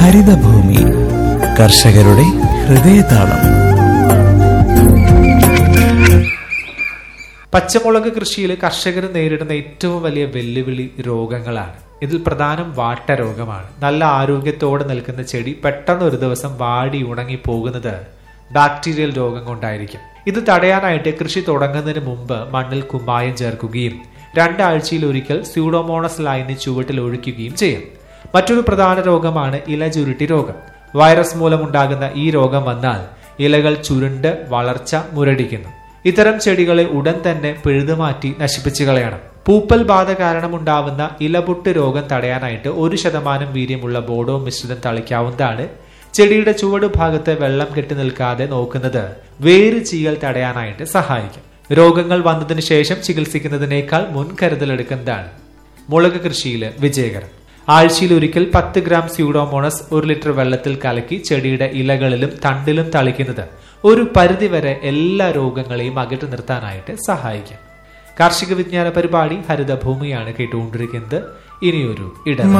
ഹരിതഭൂമി കർഷകരുടെ ഹൃദയതാളം പച്ചമുളക് കൃഷിയിൽ കർഷകർ നേരിടുന്ന ഏറ്റവും വലിയ വെല്ലുവിളി രോഗങ്ങളാണ് ഇതിൽ പ്രധാനം വാട്ടരോഗമാണ് നല്ല ആരോഗ്യത്തോടെ നിൽക്കുന്ന ചെടി പെട്ടെന്ന് ഒരു ദിവസം വാടി ഉണങ്ങി പോകുന്നത് ബാക്ടീരിയൽ രോഗം കൊണ്ടായിരിക്കും ഇത് തടയാനായിട്ട് കൃഷി തുടങ്ങുന്നതിന് മുമ്പ് മണ്ണിൽ കുമ്മായം ചേർക്കുകയും രണ്ടാഴ്ചയിൽ ഒരിക്കൽ സ്യൂഡോമോണസ് ലൈന് ചുവട്ടിൽ ഒഴിക്കുകയും ചെയ്യും മറ്റൊരു പ്രധാന രോഗമാണ് ഇല ചുരുട്ടി രോഗം വൈറസ് മൂലമുണ്ടാകുന്ന ഈ രോഗം വന്നാൽ ഇലകൾ ചുരുണ്ട് വളർച്ച മുരടിക്കുന്നു ഇത്തരം ചെടികളെ ഉടൻ തന്നെ പിഴുതുമാറ്റി നശിപ്പിച്ചു കളയണം പൂപ്പൽ ബാധ കാരണമുണ്ടാവുന്ന ഇലപൊട്ട് രോഗം തടയാനായിട്ട് ഒരു ശതമാനം വീര്യമുള്ള ബോഡോ മിശ്രിതം തളിക്കാവുന്നതാണ് ചെടിയുടെ ചുവട് ഭാഗത്ത് വെള്ളം കെട്ടി നിൽക്കാതെ നോക്കുന്നത് വേര് ചീയൽ തടയാനായിട്ട് സഹായിക്കും രോഗങ്ങൾ വന്നതിന് ശേഷം ചികിത്സിക്കുന്നതിനേക്കാൾ മുൻകരുതലെടുക്കുന്നതാണ് മുളക് കൃഷിയിൽ വിജയകരം ആഴ്ചയിൽ ഒരിക്കൽ പത്ത് ഗ്രാം സ്യൂഡോമോണസ് ഒരു ലിറ്റർ വെള്ളത്തിൽ കലക്കി ചെടിയുടെ ഇലകളിലും തണ്ടിലും തളിക്കുന്നത് ഒരു പരിധിവരെ എല്ലാ രോഗങ്ങളെയും അകറ്റി നിർത്താനായിട്ട് സഹായിക്കും കാർഷിക വിജ്ഞാന പരിപാടി ഹരിതഭൂമിയാണ് കേട്ടുകൊണ്ടിരിക്കുന്നത് ഇനിയൊരു ഇടം